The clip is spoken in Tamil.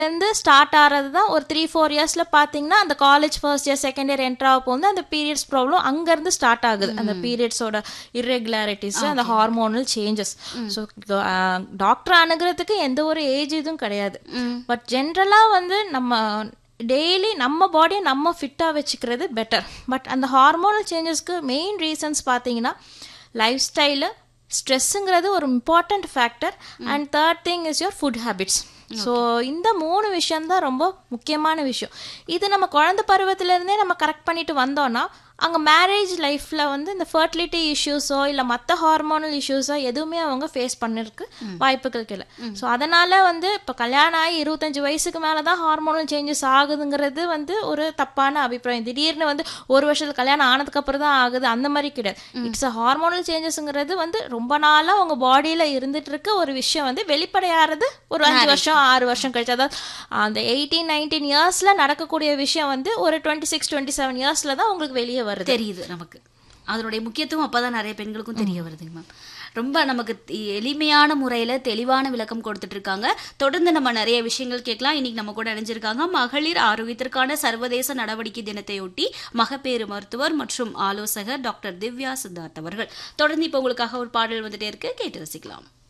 இருந்து ஸ்டார்ட் ஆகிறது தான் ஒரு த்ரீ ஃபோர் இயர்ஸில் பார்த்தீங்கன்னா அந்த college first year second year entry ஆக போகுது அந்த பீரியட்ஸ் ப்ராப்ளம் அங்கேருந்து ஸ்டார்ட் ஆகுது அந்த பீரியட்ஸோட இர்ரெகுலாரிட்டிஸ் அந்த ஹார்மோனல் சேஞ்சஸ் ஸோ டாக்டர் அணுகிறதுக்கு எந்த ஒரு ஏஜ் இதுவும் கிடையாது பட் ஜென்ரலாக வந்து நம்ம டெய்லி நம்ம பாடியை நம்ம ஃபிட்டாக வச்சுக்கிறது பெட்டர் பட் அந்த ஹார்மோனல் சேஞ்சஸ்க்கு மெயின் ரீசன்ஸ் பார்த்தீங்கன்னா லைஃப் ஸ்டைலு ஸ்ட்ரெஸ்ஸுங்கிறது ஒரு important factor and third thing is your food habits so இந்த மூணு விஷயம்தான் ரொம்ப முக்கியமான விஷயம் இது நம்ம குழந்தை பருவத்திலேருந்தே நம்ம கரெக்ட் பண்ணிட்டு வந்தோம்னா அங்கே மேரேஜ் லைஃப்பில் வந்து இந்த ஃபர்டிலிட்டி இஷ்யூஸோ இல்லை மற்ற ஹார்மோனல் இஷ்யூஸோ எதுவுமே அவங்க ஃபேஸ் பண்ணிருக்கு வாய்ப்புகள் இல்லை ஸோ அதனால் வந்து இப்போ கல்யாணம் ஆகி இருபத்தஞ்சி வயசுக்கு மேலே தான் ஹார்மோனல் சேஞ்சஸ் ஆகுதுங்கிறது வந்து ஒரு தப்பான அபிப்பிராயம் திடீர்னு வந்து ஒரு வருஷத்துல கல்யாணம் ஆனதுக்கப்புறம் தான் ஆகுது அந்த மாதிரி கிடையாது இட்ஸ் அ ஹார்மோனல் சேஞ்சஸ்ங்கிறது வந்து ரொம்ப நாளாக உங்கள் பாடியில் இருந்துட்டு இருக்க ஒரு விஷயம் வந்து வெளிப்படையாகிறது ஒரு அஞ்சு வருஷம் ஆறு வருஷம் கழிச்சு அதாவது அந்த எயிட்டீன் நைன்டீன் இயர்ஸில் நடக்கக்கூடிய விஷயம் வந்து ஒரு டுவெண்ட்டி சிக்ஸ் டுவெண்ட்டி செவன் இயர்ஸில் தான் உங்களுக்கு வெளியே வருது தெரியுது நமக்கு அதனுடைய முக்கியத்துவம் அப்பதான் நிறைய பெண்களுக்கும் தெரிய வருதுங்க மேம் ரொம்ப நமக்கு தி- எளிமையான முறையில தெளிவான விளக்கம் கொடுத்துட்டு இருக்காங்க தொடர்ந்து நம்ம நிறைய விஷயங்கள் கேட்கலாம் இன்னைக்கு நம்ம கூட இணைஞ்சிருக்காங்க மகளிர் ஆரோக்கியத்திற்கான சர்வதேச நடவடிக்கை தினத்தையொட்டி மகப்பேறு மருத்துவர் மற்றும் ஆலோசகர் டாக்டர் திவ்யா சித்தார்த் அவர்கள் தொடர்ந்து இப்போ உங்களுக்காக ஒரு பாடல் வந்துட்டே இருக்கு கேட்டு ரசிக்கலாம்